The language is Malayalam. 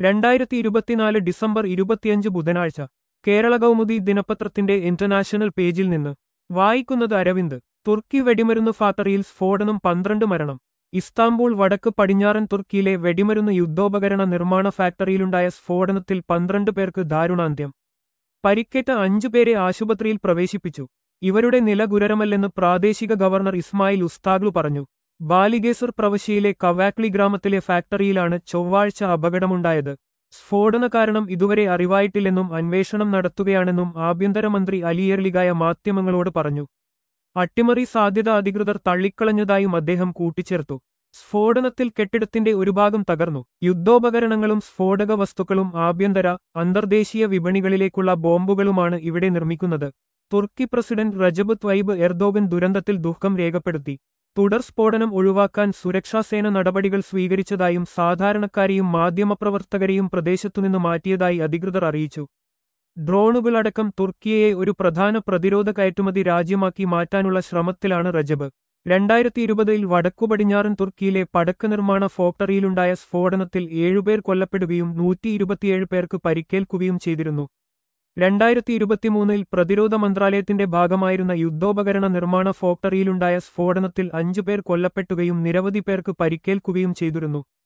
രണ്ടായിരത്തി ഇരുപത്തിനാല് ഡിസംബർ ഇരുപത്തിയഞ്ച് ബുധനാഴ്ച കേരള കൗമുദി ദിനപത്രത്തിന്റെ ഇന്റർനാഷണൽ പേജിൽ നിന്ന് വായിക്കുന്നത് അരവിന്ദ് തുർക്കി വെടിമരുന്ന് ഫാക്ടറിയിൽ സ്ഫോടനം പന്ത്രണ്ട് മരണം ഇസ്താംബൂൾ വടക്ക് പടിഞ്ഞാറൻ തുർക്കിയിലെ വെടിമരുന്ന് യുദ്ധോപകരണ നിർമ്മാണ ഫാക്ടറിയിലുണ്ടായ സ്ഫോടനത്തിൽ പന്ത്രണ്ട് പേർക്ക് ദാരുണാന്ത്യം പരിക്കേറ്റ അഞ്ചുപേരെ ആശുപത്രിയിൽ പ്രവേശിപ്പിച്ചു ഇവരുടെ നില ഗുരുതരമല്ലെന്ന് പ്രാദേശിക ഗവർണർ ഇസ്മായിൽ ഉസ്താഗ്ലു പറഞ്ഞു ബാലിഗേസർ പ്രവശ്യയിലെ കവാക്ലി ഗ്രാമത്തിലെ ഫാക്ടറിയിലാണ് ചൊവ്വാഴ്ച അപകടമുണ്ടായത് സ്ഫോടന കാരണം ഇതുവരെ അറിവായിട്ടില്ലെന്നും അന്വേഷണം നടത്തുകയാണെന്നും ആഭ്യന്തരമന്ത്രി അലിയർലിഗായ മാധ്യമങ്ങളോട് പറഞ്ഞു അട്ടിമറി സാധ്യത അധികൃതർ തള്ളിക്കളഞ്ഞതായും അദ്ദേഹം കൂട്ടിച്ചേർത്തു സ്ഫോടനത്തിൽ കെട്ടിടത്തിന്റെ ഒരു ഭാഗം തകർന്നു യുദ്ധോപകരണങ്ങളും സ്ഫോടക വസ്തുക്കളും ആഭ്യന്തര അന്തർദേശീയ വിപണികളിലേക്കുള്ള ബോംബുകളുമാണ് ഇവിടെ നിർമ്മിക്കുന്നത് തുർക്കി പ്രസിഡന്റ് റജബ് ത്വൈബ് എർദോഗൻ ദുരന്തത്തിൽ ദുഃഖം രേഖപ്പെടുത്തി തുടർ സ്ഫോടനം ഒഴിവാക്കാൻ സുരക്ഷാസേന നടപടികൾ സ്വീകരിച്ചതായും സാധാരണക്കാരെയും മാധ്യമപ്രവർത്തകരെയും പ്രദേശത്തുനിന്ന് മാറ്റിയതായി അധികൃതർ അറിയിച്ചു ഡ്രോണുകളടക്കം തുർക്കിയെ ഒരു പ്രധാന പ്രതിരോധ കയറ്റുമതി രാജ്യമാക്കി മാറ്റാനുള്ള ശ്രമത്തിലാണ് റജബ് രണ്ടായിരത്തി ഇരുപതിൽ വടക്കുപടിഞ്ഞാറൻ തുർക്കിയിലെ പടക്ക് നിർമ്മാണ ഫാക്ടറിയിലുണ്ടായ സ്ഫോടനത്തിൽ ഏഴുപേർ കൊല്ലപ്പെടുകയും നൂറ്റി ഇരുപത്തിയേഴ് പേർക്ക് പരിക്കേൽക്കുകയും ചെയ്തിരുന്നു രണ്ടായിരത്തി ഇരുപത്തിമൂന്നിൽ പ്രതിരോധ മന്ത്രാലയത്തിന്റെ ഭാഗമായിരുന്ന യുദ്ധോപകരണ നിർമ്മാണ ഫാക്ടറിയിലുണ്ടായ സ്ഫോടനത്തിൽ അഞ്ചുപേർ കൊല്ലപ്പെട്ടുകയും നിരവധി പേർക്ക് പരിക്കേൽക്കുകയും ചെയ്തിരുന്നു